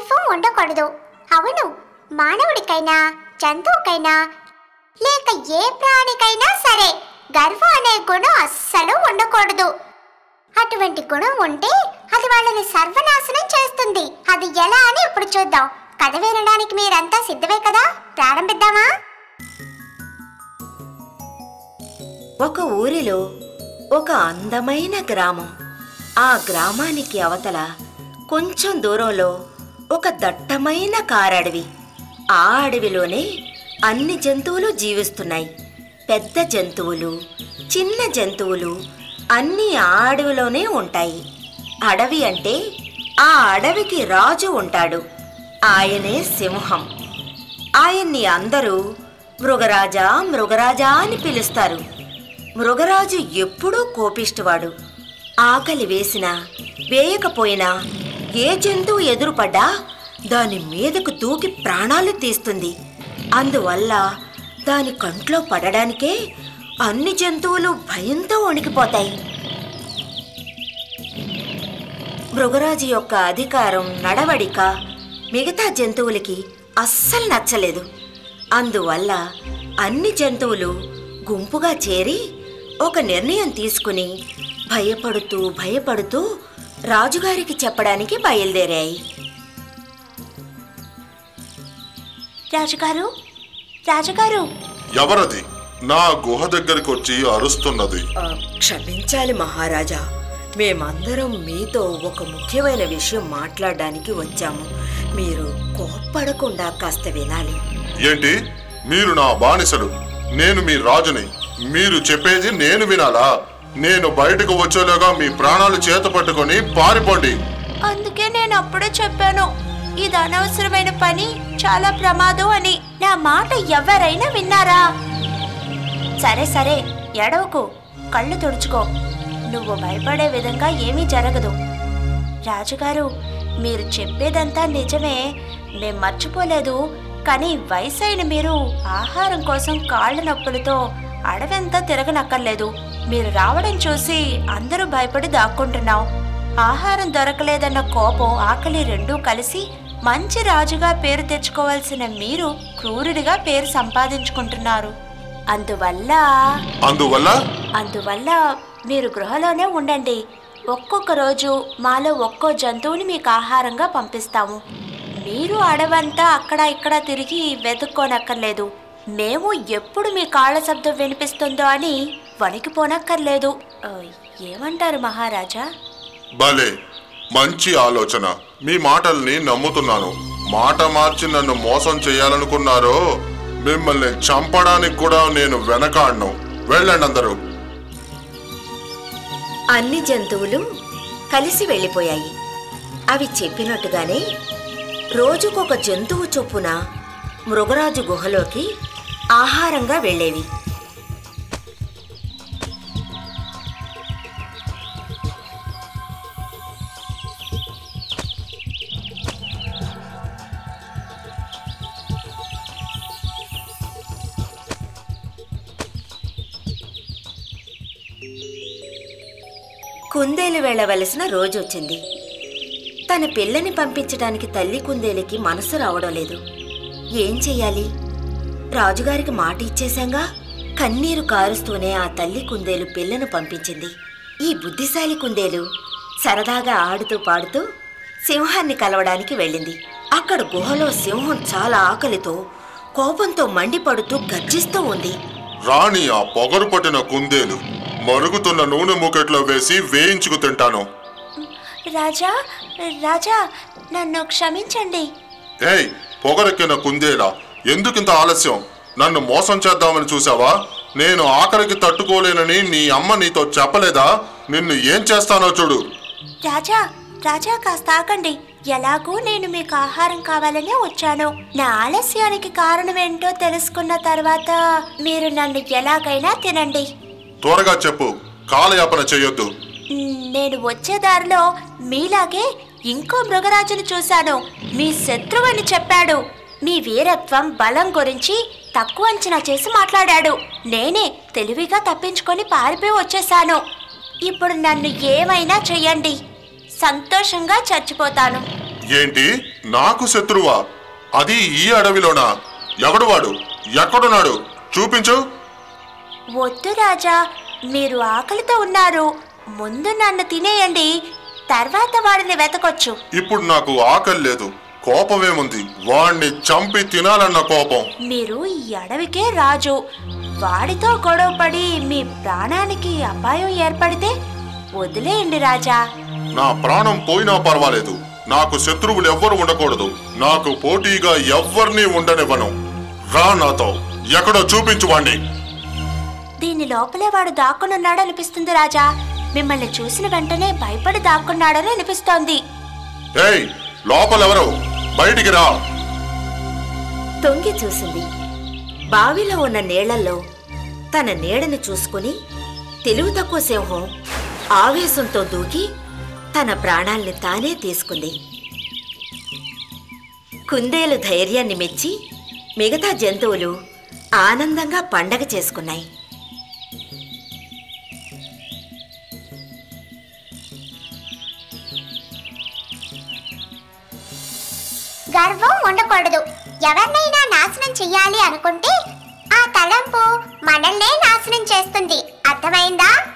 గర్వం ఉండకూడదు అవును మానవుడికైనా జంతువుకైనా లేక ఏ ప్రాణికైనా సరే గర్వం అనే గుణం అస్సలు ఉండకూడదు అటువంటి గుణం ఉంటే అది వాళ్ళని సర్వనాశనం చేస్తుంది అది ఎలా అని ఇప్పుడు చూద్దాం కథ వినడానికి మీరంతా సిద్ధమే కదా ప్రారంభిద్దామా ఒక ఊరిలో ఒక అందమైన గ్రామం ఆ గ్రామానికి అవతల కొంచెం దూరంలో ఒక దట్టమైన కారడవి ఆ అడవిలోనే అన్ని జంతువులు జీవిస్తున్నాయి పెద్ద జంతువులు చిన్న జంతువులు అన్నీ ఆ అడవిలోనే ఉంటాయి అడవి అంటే ఆ అడవికి రాజు ఉంటాడు ఆయనే సింహం ఆయన్ని అందరూ మృగరాజా మృగరాజా అని పిలుస్తారు మృగరాజు ఎప్పుడూ కోపిష్టివాడు ఆకలి వేసినా వేయకపోయినా ఏ జంతువు ఎదురుపడ్డా దాని మీదకు దూకి ప్రాణాలు తీస్తుంది అందువల్ల దాని కంట్లో పడడానికే అన్ని జంతువులు భయంతో వణికిపోతాయి మృగరాజు యొక్క అధికారం నడవడిక మిగతా జంతువులకి అస్సలు నచ్చలేదు అందువల్ల అన్ని జంతువులు గుంపుగా చేరి ఒక నిర్ణయం తీసుకుని భయపడుతూ భయపడుతూ రాజుగారికి చెప్పడానికి బయలుదేరాయి రాజుగారు రాజుగారు ఎవరది నా గుహ దగ్గరికి వచ్చి అరుస్తున్నది ఆ, క్షమించాలి మహారాజా మేమందరం మీతో ఒక ముఖ్యమైన విషయం మాట్లాడడానికి వచ్చాము మీరు కోప్పడకుండా కాస్త వినాలి ఏంటి మీరు నా బానిసలు నేను మీ రాజుని మీరు చెప్పేది నేను వినాలా నేను బయటకు వచ్చేలోగా మీ ప్రాణాలు చేత పట్టుకొని పారిపోండి అందుకే నేను అప్పుడే చెప్పాను ఇది అనవసరమైన పని చాలా ప్రమాదం అని నా మాట ఎవరైనా విన్నారా సరే సరే ఎడవకు కళ్ళు తుడుచుకో నువ్వు భయపడే విధంగా ఏమీ జరగదు రాజుగారు మీరు చెప్పేదంతా నిజమే మేం మర్చిపోలేదు కానీ వయసైన మీరు ఆహారం కోసం కాళ్ళ నొప్పులతో అడవంతా తిరగనక్కర్లేదు మీరు రావడం చూసి అందరూ భయపడి దాక్కుంటున్నాం ఆహారం దొరకలేదన్న కోపం ఆకలి రెండూ కలిసి మంచి రాజుగా పేరు తెచ్చుకోవాల్సిన మీరు క్రూరుడిగా పేరు సంపాదించుకుంటున్నారు అందువల్ల అందువల్ల అందువల్ల మీరు గృహలోనే ఉండండి ఒక్కొక్క రోజు మాలో ఒక్కో జంతువుని మీకు ఆహారంగా పంపిస్తాము మీరు అడవంతా అక్కడ ఇక్కడ తిరిగి వెతుక్కోనక్కర్లేదు మేము ఎప్పుడు మీ కాళ్ళ శబ్దం వినిపిస్తుందో అని వణికిపోనక్కర్లేదు ఆ, ఏమంటారు మహారాజా భలే మంచి ఆలోచన మీ మాటల్ని నమ్ముతున్నాను మాట మార్చి నన్ను మోసం చేయాలనుకున్నారో మిమ్మల్ని చంపడానికి కూడా నేను వెనకాడను వెళ్ళండి అందరూ అన్ని జంతువులు కలిసి వెళ్ళిపోయాయి అవి చెప్పినట్టుగానే రోజుకొక జంతువు చొప్పున మృగరాజు గుహలోకి ఆహారంగా వెళ్ళేవి కుందేలు వెళ్ళవలసిన రోజు వచ్చింది తన పిల్లని పంపించడానికి తల్లి కుందేలుకి మనసు రావడం లేదు ఏం చెయ్యాలి రాజుగారికి మాట ఇచ్చేశాంగా కన్నీరు కారుస్తూనే ఆ తల్లి కుందేలు పిల్లను పంపించింది ఈ బుద్ధిశాలి కుందేలు సరదాగా ఆడుతూ పాడుతూ సింహాన్ని కలవడానికి వెళ్ళింది అక్కడ గుహలో సింహం చాలా ఆకలితో కోపంతో మండిపడుతూ గర్జిస్తూ ఉంది రాణి ఆ పొగరు పట్టిన కుందేలు మరుగుతున్న నూనె మూకెట్లో వేసి వేయించుకు తింటాను రాజా రాజా నన్ను క్షమించండి ఏయ్ పొగరెక్కిన కుందేలా ఎందుకింత ఆలస్యం నన్ను మోసం చేద్దామని చూసావా నేను ఆకలికి తట్టుకోలేనని నీ అమ్మ నీతో చెప్పలేదా నిన్ను ఏం చేస్తానో చూడు రాజా రాజా కాస్త ఆగండి ఎలాగూ నేను మీకు ఆహారం కావాలనే వచ్చాను నా ఆలస్యానికి కారణమేంటో తెలుసుకున్న తర్వాత మీరు నన్ను ఎలాగైనా తినండి త్వరగా చెప్పు కాలయాపన చెయ్యొద్దు మ్, నేను వచ్చే దారిలో మీలాగే ఇంకో మృగరాజును చూశాను మీ శత్రువని చెప్పాడు మీ వీరత్వం బలం గురించి తక్కువ అంచనా చేసి మాట్లాడాడు నేనే తెలివిగా తప్పించుకొని పారిపోయి వచ్చేసాను ఇప్పుడు నన్ను ఏమైనా చెయ్యండి సంతోషంగా చచ్చిపోతాను ఏంటి నాకు శత్రువా అది ఈ అడవిలోనా ఎవడు వాడు ఎక్కడున్నాడు చూపించు వద్దు రాజా మీరు ఆకలితో ఉన్నారు ముందు నన్ను తినేయండి తర్వాత వాడిని వెతకొచ్చు ఇప్పుడు నాకు ఆకలి లేదు కోపమేముంది వాణ్ణి చంపి తినాలన్న కోపం మీరు ఈ అడవికే రాజు వాడితో గొడవపడి మీ ప్రాణానికి అపాయం ఏర్పడితే వదిలేయండి రాజా నా ప్రాణం పోయినా పర్వాలేదు నాకు శత్రువులు ఎవ్వరు ఉండకూడదు నాకు పోటీగా ఎవ్వరినీ ఉండనివ్వను రా నాతో ఎక్కడో చూపించు వాణ్ణి దీని లోపలే వాడు దాక్కునున్నాడు అనిపిస్తుంది రాజా మిమ్మల్ని చూసిన వెంటనే భయపడి దాక్కున్నాడని అనిపిస్తోంది ఏయ్ లోపలెవరు బయటికి రా తొంగి చూసింది బావిలో ఉన్న నీళ్లలో తన నీడని చూసుకుని తెలివి తక్కువ సింహం ఆవేశంతో దూకి తన ప్రాణాల్ని తానే తీసుకుంది కుందేలు ధైర్యాన్ని మెచ్చి మిగతా జంతువులు ఆనందంగా పండగ చేసుకున్నాయి గర్వం ఉండకూడదు ఎవరినైనా నాశనం చెయ్యాలి అనుకుంటే ఆ తలంపు మనల్నే నాశనం చేస్తుంది అర్థమైందా